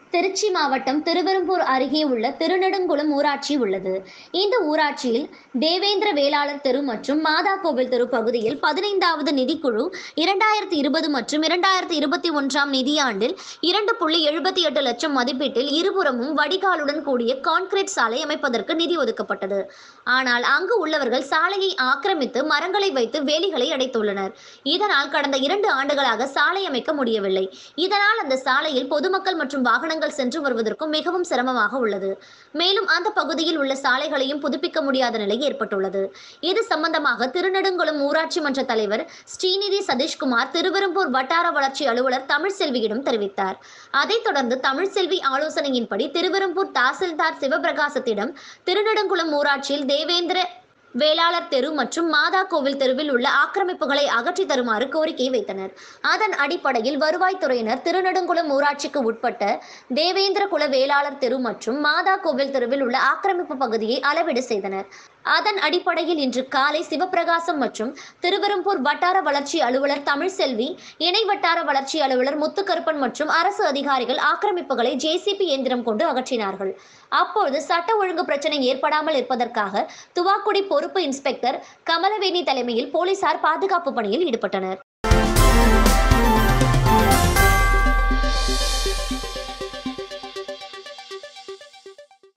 திருச்சி மாவட்டம் திருவெரும்பூர் அருகே உள்ள திருநெடுங்குளம் ஊராட்சி உள்ளது இந்த ஊராட்சியில் தேவேந்திர வேளாளர் தெரு மற்றும் மாதா கோவில் தெரு பகுதியில் பதினைந்தாவது நிதிக்குழு இரண்டாயிரத்தி இருபது மற்றும் இரண்டாயிரத்தி இருபத்தி ஒன்றாம் நிதியாண்டில் இரண்டு புள்ளி எழுபத்தி எட்டு லட்சம் மதிப்பீட்டில் இருபுறமும் வடிகாலுடன் கூடிய கான்கிரீட் சாலை அமைப்பதற்கு நிதி ஒதுக்கப்பட்டது ஆனால் அங்கு உள்ளவர்கள் சாலையை ஆக்கிரமித்து மரங்களை வைத்து வேலிகளை அடைத்துள்ளனர் இதனால் கடந்த இரண்டு ஆண்டுகளாக சாலை அமைக்க முடியவில்லை இதனால் அந்த சாலையில் பொதுமக்கள் மற்றும் வாகனங்கள் சென்று வருவதற்கும் மிகவும் சிரமமாக உள்ளது மேலும் அந்த பகுதியில் உள்ள சாலைகளையும் புதுப்பிக்க முடியாத நிலை ஏற்பட்டுள்ளது இது சம்பந்தமாக திருநெடுங்குளம் ஊராட்சி மன்ற தலைவர் ஸ்ரீநிதி சதீஷ்குமார் திருவெரும்பூர் வட்டார வளர்ச்சி அலுவலர் தமிழ்செல்வியிடம் தெரிவித்தார் அதைத் தொடர்ந்து தமிழ்செல்வி ஆலோசனையின்படி திருவெரும்பூர் தாசில்தார் சிவபிரகாசத்திடம் திருநெடுங்குளம் ஊராட்சியில் தேவேந்திர வேளாளர் தெரு மற்றும் மாதா கோவில் தெருவில் உள்ள ஆக்கிரமிப்புகளை அகற்றி தருமாறு கோரிக்கை வைத்தனர் அதன் அடிப்படையில் வருவாய்த்துறையினர் திருநெடுங்குளம் ஊராட்சிக்கு உட்பட்ட தேவேந்திர குல வேளாளர் தெரு மற்றும் மாதா கோவில் தெருவில் உள்ள ஆக்கிரமிப்பு பகுதியை அளவீடு செய்தனர் அதன் அடிப்படையில் இன்று காலை சிவபிரகாசம் மற்றும் திருவெரும்பூர் வட்டார வளர்ச்சி அலுவலர் தமிழ்செல்வி இணை வட்டார வளர்ச்சி அலுவலர் முத்துக்கருப்பன் மற்றும் அரசு அதிகாரிகள் ஆக்கிரமிப்புகளை ஜேசிபி இயந்திரம் கொண்டு அகற்றினார்கள் அப்பொழுது சட்ட ஒழுங்கு பிரச்சனை ஏற்படாமல் இருப்பதற்காக துவாக்குடி பொறுப்பு இன்ஸ்பெக்டர் கமலவேணி தலைமையில் போலீசார் பாதுகாப்பு பணியில் ஈடுபட்டனர்